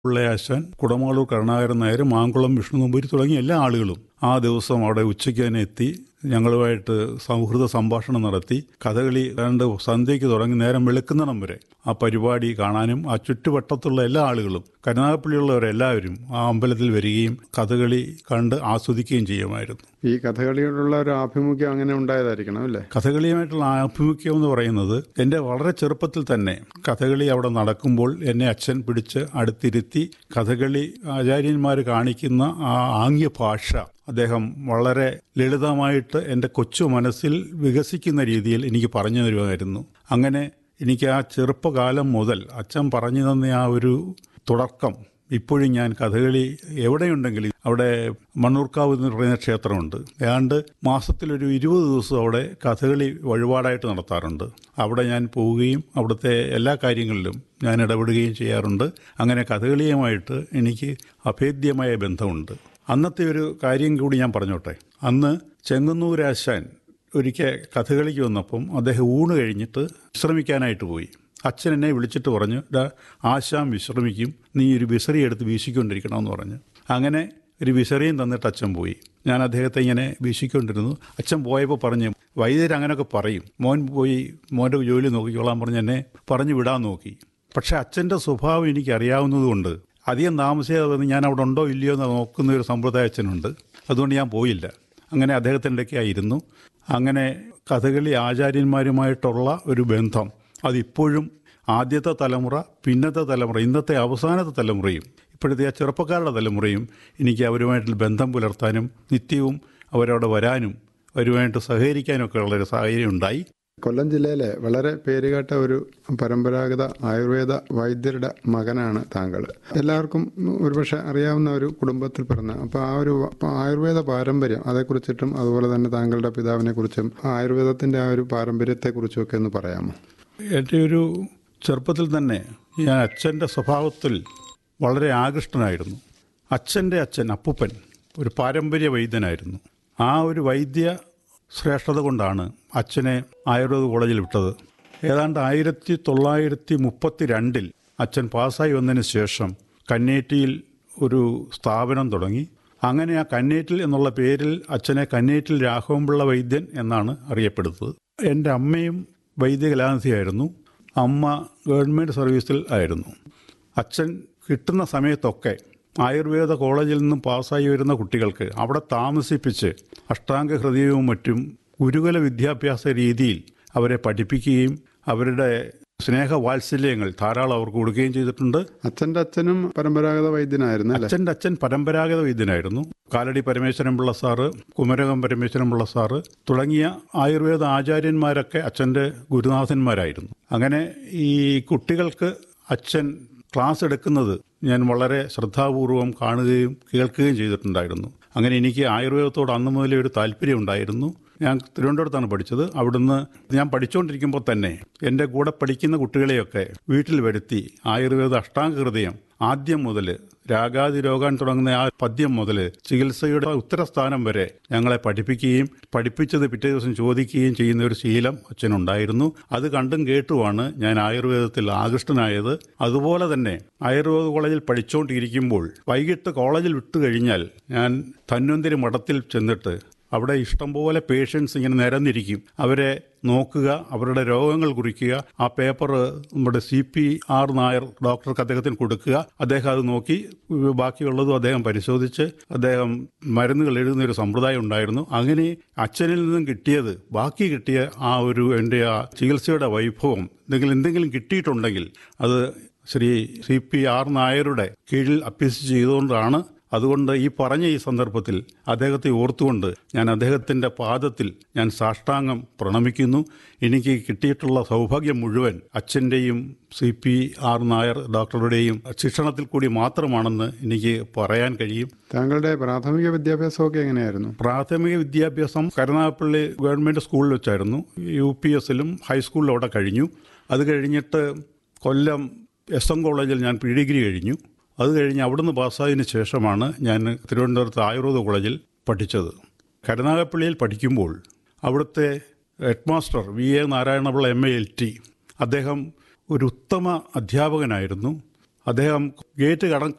പിള്ളയാശാൻ കുടമാളൂർ കരുണാകരൻ നായർ മാങ്കുളം വിഷ്ണു നമ്പൂരി തുടങ്ങിയ എല്ലാ ആളുകളും ആ ദിവസം അവിടെ ഉച്ചയ്ക്ക് തന്നെ എത്തി ഞങ്ങളുമായിട്ട് സൗഹൃദ സംഭാഷണം നടത്തി കഥകളി രണ്ട് സന്ധ്യയ്ക്ക് തുടങ്ങി നേരം വെളുക്കുന്നിടം വരെ ആ പരിപാടി കാണാനും ആ ചുറ്റുവട്ടത്തുള്ള എല്ലാ ആളുകളും കരുനാഗപ്പള്ളിയുള്ളവരെല്ലാവരും ആ അമ്പലത്തിൽ വരികയും കഥകളി കണ്ട് ആസ്വദിക്കുകയും ചെയ്യുമായിരുന്നു ഈ കഥകളിയോടുള്ള ഒരു ആഭിമുഖ്യം അങ്ങനെ ഉണ്ടായതായിരിക്കണം അല്ലേ കഥകളിയുമായിട്ടുള്ള ആഭിമുഖ്യം എന്ന് പറയുന്നത് എൻ്റെ വളരെ ചെറുപ്പത്തിൽ തന്നെ കഥകളി അവിടെ നടക്കുമ്പോൾ എന്നെ അച്ഛൻ പിടിച്ച് അടുത്തിരുത്തി കഥകളി ആചാര്യന്മാർ കാണിക്കുന്ന ആ ആംഗ്യ ഭാഷ അദ്ദേഹം വളരെ ലളിതമായിട്ട് എൻ്റെ കൊച്ചു മനസ്സിൽ വികസിക്കുന്ന രീതിയിൽ എനിക്ക് പറഞ്ഞു തരുമായിരുന്നു അങ്ങനെ എനിക്ക് ആ ചെറുപ്പകാലം മുതൽ അച്ഛൻ പറഞ്ഞു തന്ന ആ ഒരു തുടക്കം ഇപ്പോഴും ഞാൻ കഥകളി എവിടെയുണ്ടെങ്കിലും അവിടെ മണ്ണൂർക്കാവ് എന്ന് പറയുന്ന ക്ഷേത്രമുണ്ട് ഏതാണ്ട് മാസത്തിലൊരു ഇരുപത് ദിവസം അവിടെ കഥകളി വഴിപാടായിട്ട് നടത്താറുണ്ട് അവിടെ ഞാൻ പോവുകയും അവിടുത്തെ എല്ലാ കാര്യങ്ങളിലും ഞാൻ ഇടപെടുകയും ചെയ്യാറുണ്ട് അങ്ങനെ കഥകളിയുമായിട്ട് എനിക്ക് അഭേദ്യമായ ബന്ധമുണ്ട് അന്നത്തെ ഒരു കാര്യം കൂടി ഞാൻ പറഞ്ഞോട്ടെ അന്ന് ചെങ്ങന്നൂരാശാൻ ഒരിക്കൽ കഥകളിക്ക് വന്നപ്പം അദ്ദേഹം ഊണ് കഴിഞ്ഞിട്ട് വിശ്രമിക്കാനായിട്ട് പോയി അച്ഛൻ എന്നെ വിളിച്ചിട്ട് പറഞ്ഞു ഡാ ആശാൻ വിശ്രമിക്കും നീ ഒരു വിസറി എടുത്ത് വീശിക്കൊണ്ടിരിക്കണമെന്ന് പറഞ്ഞു അങ്ങനെ ഒരു വിസറിയും തന്നിട്ട് അച്ഛൻ പോയി ഞാൻ അദ്ദേഹത്തെ ഇങ്ങനെ വീശിക്കൊണ്ടിരുന്നു അച്ഛൻ പോയപ്പോൾ പറഞ്ഞു വൈദ്യർ അങ്ങനെയൊക്കെ പറയും മോൻ പോയി മോൻ്റെ ജോലി നോക്കിക്കോളാൻ പറഞ്ഞ് എന്നെ പറഞ്ഞു വിടാൻ നോക്കി പക്ഷെ അച്ഛൻ്റെ സ്വഭാവം എനിക്ക് അറിയാവുന്നതുകൊണ്ട് അധികം താമസിയാതെ വന്ന് ഞാൻ അവിടെ ഉണ്ടോ ഇല്ലയോ എന്ന് നോക്കുന്ന ഒരു സമ്പ്രദായ അച്ഛനുണ്ട് അതുകൊണ്ട് ഞാൻ പോയില്ല അങ്ങനെ അദ്ദേഹത്തിൻ്റെ ഒക്കെ ആയിരുന്നു അങ്ങനെ കഥകളി ആചാര്യന്മാരുമായിട്ടുള്ള ഒരു ബന്ധം അതിപ്പോഴും ആദ്യത്തെ തലമുറ പിന്നത്തെ തലമുറ ഇന്നത്തെ അവസാനത്തെ തലമുറയും ഇപ്പോഴത്തെ ആ ചെറുപ്പക്കാരുടെ തലമുറയും എനിക്ക് അവരുമായിട്ടുള്ള ബന്ധം പുലർത്താനും നിത്യവും അവരവിടെ വരാനും അവരുമായിട്ട് സഹകരിക്കാനും ഒക്കെ ഉള്ളൊരു സാഹചര്യം ഉണ്ടായി കൊല്ലം ജില്ലയിലെ വളരെ പേരുകേട്ട ഒരു പരമ്പരാഗത ആയുർവേദ വൈദ്യരുടെ മകനാണ് താങ്കൾ എല്ലാവർക്കും ഒരുപക്ഷെ അറിയാവുന്ന ഒരു കുടുംബത്തിൽ പിറന്ന അപ്പോൾ ആ ഒരു ആയുർവേദ പാരമ്പര്യം അതേക്കുറിച്ചിട്ടും അതുപോലെ തന്നെ താങ്കളുടെ പിതാവിനെ കുറിച്ചും ആയുർവേദത്തിന്റെ ആ ഒരു പാരമ്പര്യത്തെക്കുറിച്ചും ഒക്കെ ഒന്ന് പറയാമോ എൻ്റെ ഒരു ചെറുപ്പത്തിൽ തന്നെ ഞാൻ അച്ഛൻ്റെ സ്വഭാവത്തിൽ വളരെ ആകൃഷ്ടനായിരുന്നു അച്ഛൻ്റെ അച്ഛൻ അപ്പൂപ്പൻ ഒരു പാരമ്പര്യ വൈദ്യനായിരുന്നു ആ ഒരു വൈദ്യ ശ്രേഷ്ഠത കൊണ്ടാണ് അച്ഛനെ ആയുർവേദ കോളേജിൽ വിട്ടത് ഏതാണ്ട് ആയിരത്തി തൊള്ളായിരത്തി മുപ്പത്തി രണ്ടിൽ അച്ഛൻ പാസ്സായി വന്നതിന് ശേഷം കന്നേറ്റിയിൽ ഒരു സ്ഥാപനം തുടങ്ങി അങ്ങനെ ആ കന്നേറ്റിൽ എന്നുള്ള പേരിൽ അച്ഛനെ കന്നേറ്റിൽ രാഘവൻപിള്ള വൈദ്യൻ എന്നാണ് അറിയപ്പെടുന്നത് എൻ്റെ അമ്മയും വൈദ്യകലാനിധിയായിരുന്നു അമ്മ ഗവൺമെൻറ് സർവീസിൽ ആയിരുന്നു അച്ഛൻ കിട്ടുന്ന സമയത്തൊക്കെ ആയുർവേദ കോളേജിൽ നിന്നും പാസ്സായി വരുന്ന കുട്ടികൾക്ക് അവിടെ താമസിപ്പിച്ച് അഷ്ടാംഗ ഹൃദയവും മറ്റും ഗുരുകുല വിദ്യാഭ്യാസ രീതിയിൽ അവരെ പഠിപ്പിക്കുകയും അവരുടെ സ്നേഹവാത്സല്യങ്ങൾ ധാരാളം അവർക്ക് കൊടുക്കുകയും ചെയ്തിട്ടുണ്ട് അച്ഛന്റെ അച്ഛനും പരമ്പരാഗത വൈദ്യനായിരുന്നു അല്ലേ അച്ഛൻ്റെ അച്ഛൻ പരമ്പരാഗത വൈദ്യനായിരുന്നു കാലടി പരമേശ്വരൻ പിള്ള സാറ് കുമരകം പരമേശ്വരൻ പിള്ള സാറ് തുടങ്ങിയ ആയുർവേദ ആചാര്യന്മാരൊക്കെ അച്ഛൻ്റെ ഗുരുനാഥന്മാരായിരുന്നു അങ്ങനെ ഈ കുട്ടികൾക്ക് അച്ഛൻ ക്ലാസ് എടുക്കുന്നത് ഞാൻ വളരെ ശ്രദ്ധാപൂർവം കാണുകയും കേൾക്കുകയും ചെയ്തിട്ടുണ്ടായിരുന്നു അങ്ങനെ എനിക്ക് ആയുർവേദത്തോട് അന്ന് മുതലേ ഒരു താല്പര്യം ഉണ്ടായിരുന്നു ഞാൻ തിരുവനന്തപുരത്താണ് പഠിച്ചത് അവിടുന്ന് ഞാൻ പഠിച്ചുകൊണ്ടിരിക്കുമ്പോൾ തന്നെ എൻ്റെ കൂടെ പഠിക്കുന്ന കുട്ടികളെയൊക്കെ വീട്ടിൽ വരുത്തി ആയുർവേദ അഷ്ടാംഗ ഹൃദയം ആദ്യം മുതൽ രാഗാതി രോഗാൻ തുടങ്ങുന്ന ആ പദ്യം മുതൽ ചികിത്സയുടെ ഉത്തരസ്ഥാനം വരെ ഞങ്ങളെ പഠിപ്പിക്കുകയും പഠിപ്പിച്ചത് പിറ്റേ ദിവസം ചോദിക്കുകയും ചെയ്യുന്ന ഒരു ശീലം അച്ഛനുണ്ടായിരുന്നു അത് കണ്ടും കേട്ടുമാണ് ഞാൻ ആയുർവേദത്തിൽ ആകൃഷ്ടനായത് അതുപോലെ തന്നെ ആയുർവേദ കോളേജിൽ പഠിച്ചുകൊണ്ടിരിക്കുമ്പോൾ വൈകിട്ട് കോളേജിൽ വിട്ടു കഴിഞ്ഞാൽ ഞാൻ ധന്വന്തിരി മഠത്തിൽ ചെന്നിട്ട് അവിടെ ഇഷ്ടംപോലെ പേഷ്യൻസ് ഇങ്ങനെ നിരന്നിരിക്കും അവരെ നോക്കുക അവരുടെ രോഗങ്ങൾ കുറിക്കുക ആ പേപ്പർ നമ്മുടെ സി പി ആർ നായർ ഡോക്ടർക്ക് അദ്ദേഹത്തിന് കൊടുക്കുക അദ്ദേഹം അത് നോക്കി ബാക്കിയുള്ളതും അദ്ദേഹം പരിശോധിച്ച് അദ്ദേഹം മരുന്നുകൾ എഴുതുന്ന ഒരു സമ്പ്രദായം ഉണ്ടായിരുന്നു അങ്ങനെ അച്ഛനിൽ നിന്നും കിട്ടിയത് ബാക്കി കിട്ടിയ ആ ഒരു എൻ്റെ ആ ചികിത്സയുടെ വൈഭവം എന്തെങ്കിലും എന്തെങ്കിലും കിട്ടിയിട്ടുണ്ടെങ്കിൽ അത് ശ്രീ സി പി ആർ നായരുടെ കീഴിൽ അഭ്യസിച്ച് ചെയ്തുകൊണ്ടാണ് അതുകൊണ്ട് ഈ പറഞ്ഞ ഈ സന്ദർഭത്തിൽ അദ്ദേഹത്തെ ഓർത്തുകൊണ്ട് ഞാൻ അദ്ദേഹത്തിൻ്റെ പാദത്തിൽ ഞാൻ സാഷ്ടാംഗം പ്രണമിക്കുന്നു എനിക്ക് കിട്ടിയിട്ടുള്ള സൗഭാഗ്യം മുഴുവൻ അച്ഛൻ്റെയും സി പി ആർ നായർ ഡോക്ടറുടെയും ശിക്ഷണത്തിൽ കൂടി മാത്രമാണെന്ന് എനിക്ക് പറയാൻ കഴിയും താങ്കളുടെ പ്രാഥമിക വിദ്യാഭ്യാസമൊക്കെ എങ്ങനെയായിരുന്നു പ്രാഥമിക വിദ്യാഭ്യാസം കരുനാഗപ്പള്ളി ഗവൺമെൻറ് സ്കൂളിൽ വെച്ചായിരുന്നു യു പി എസിലും ഹൈസ്കൂളിലും അവിടെ കഴിഞ്ഞു അത് കഴിഞ്ഞിട്ട് കൊല്ലം എസ് എം കോളേജിൽ ഞാൻ പി ഡിഗ്രി കഴിഞ്ഞു അത് കഴിഞ്ഞ് അവിടുന്ന് പാസ്സായതിനു ശേഷമാണ് ഞാൻ തിരുവനന്തപുരത്ത് ആയുർവേദ കോളേജിൽ പഠിച്ചത് കരുനാഗപ്പള്ളിയിൽ പഠിക്കുമ്പോൾ അവിടുത്തെ head master V A Narayanapillai M A L T അദ്ദേഹം ഒരു ഉത്തമ അധ്യാപകനായിരുന്നു അദ്ദേഹം ഗേറ്റ് കട